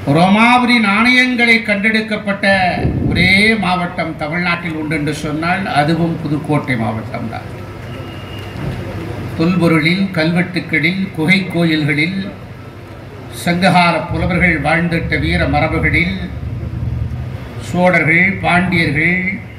ரோமாபுரி நாணயங்களை கண்டெடுக்கப்பட்ட ஒரே மாவட்டம் தமிழ்நாட்டில் உண்டு என்று சொன்னால் அதுவும் புதுக்கோட்டை மாவட்டம் தான் தொல்பொருளில் கல்வெட்டுக்களில் குகை கோயில்களில் சங்ககால புலவர்கள் வாழ்ந்திட்ட வீர மரபுகளில் சோழர்கள் பாண்டியர்கள்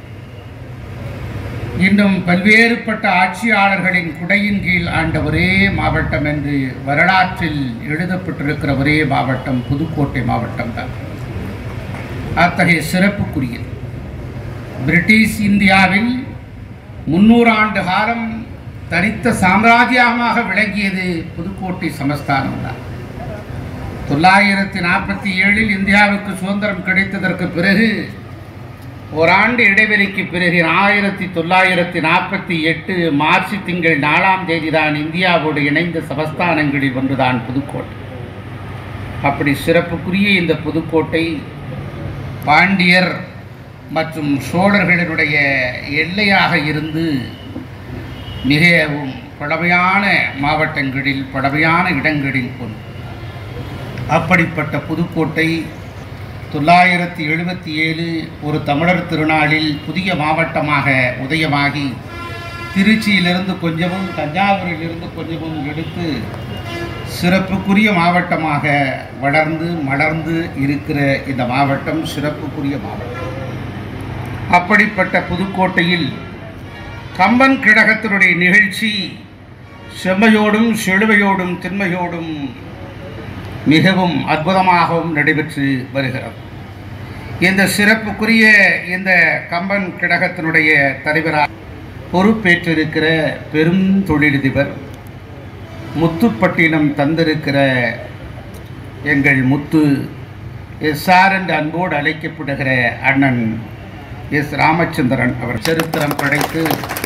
இன்னும் பல்வேறுபட்ட ஆட்சியாளர்களின் குடையின் கீழ் ஆண்ட ஒரே மாவட்டம் என்று வரலாற்றில் எழுதப்பட்டிருக்கிற ஒரே மாவட்டம் புதுக்கோட்டை மாவட்டம் தான் அத்தகைய சிறப்புக்குரியது பிரிட்டிஷ் இந்தியாவில் முன்னூறு ஆண்டு காலம் தனித்த சாம்ராஜ்யமாக விளங்கியது புதுக்கோட்டை சமஸ்தானம் தான் தொள்ளாயிரத்தி நாற்பத்தி ஏழில் இந்தியாவுக்கு சுதந்திரம் கிடைத்ததற்கு பிறகு ஓராண்டு இடைவெளிக்கு பிறகு ஆயிரத்தி தொள்ளாயிரத்தி நாற்பத்தி எட்டு மார்ச் திங்கள் நாலாம் தேதி தான் இந்தியாவோடு இணைந்த சமஸ்தானங்களில் ஒன்றுதான் புதுக்கோட்டை அப்படி சிறப்புக்குரிய இந்த புதுக்கோட்டை பாண்டியர் மற்றும் சோழர்களினுடைய எல்லையாக இருந்து மிகவும் பழமையான மாவட்டங்களில் பழமையான இடங்களில் ஒன்று அப்படிப்பட்ட புதுக்கோட்டை தொள்ளாயிரத்தி எழுபத்தி ஏழு ஒரு தமிழர் திருநாளில் புதிய மாவட்டமாக உதயமாகி திருச்சியிலிருந்து கொஞ்சமும் தஞ்சாவூரிலிருந்து கொஞ்சமும் எடுத்து சிறப்புக்குரிய மாவட்டமாக வளர்ந்து மலர்ந்து இருக்கிற இந்த மாவட்டம் சிறப்புக்குரிய மாவட்டம் அப்படிப்பட்ட புதுக்கோட்டையில் கம்பன் கிழகத்தினுடைய நிகழ்ச்சி செம்மையோடும் செழுமையோடும் திண்மையோடும் மிகவும் அற்புதமாகவும் நடைபெற்று வருகிறது இந்த சிறப்புக்குரிய இந்த கம்பன் கிழகத்தினுடைய தலைவராக பொறுப்பேற்றிருக்கிற பெரும் தொழிலதிபர் முத்துப்பட்டினம் தந்திருக்கிற எங்கள் முத்து எஸ்ஆர் என்று அன்போடு அழைக்கப்படுகிற அண்ணன் எஸ் ராமச்சந்திரன் அவர் சரித்திரம் படைத்து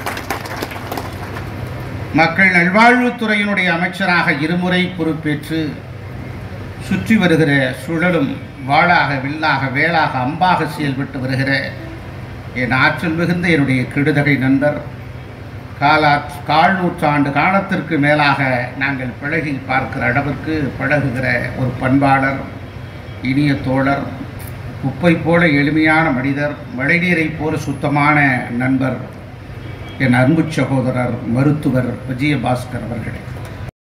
மக்கள் நல்வாழ்வுத்துறையினுடைய அமைச்சராக இருமுறை பொறுப்பேற்று சுற்றி வருகிற சுழலும் வாளாக வில்லாக வேளாக அம்பாக செயல்பட்டு வருகிற என் ஆற்றல் மிகுந்த என்னுடைய கெடுதகை நண்பர் காலா கால் நூற்றாண்டு காலத்திற்கு மேலாக நாங்கள் பழகி பார்க்கிற அளவிற்கு பழகுகிற ஒரு பண்பாளர் இனிய தோழர் உப்பை போல எளிமையான மனிதர் மழைநீரை போல சுத்தமான நண்பர் என் அன்பு சகோதரர் மருத்துவர் விஜயபாஸ்கர் அவர்களே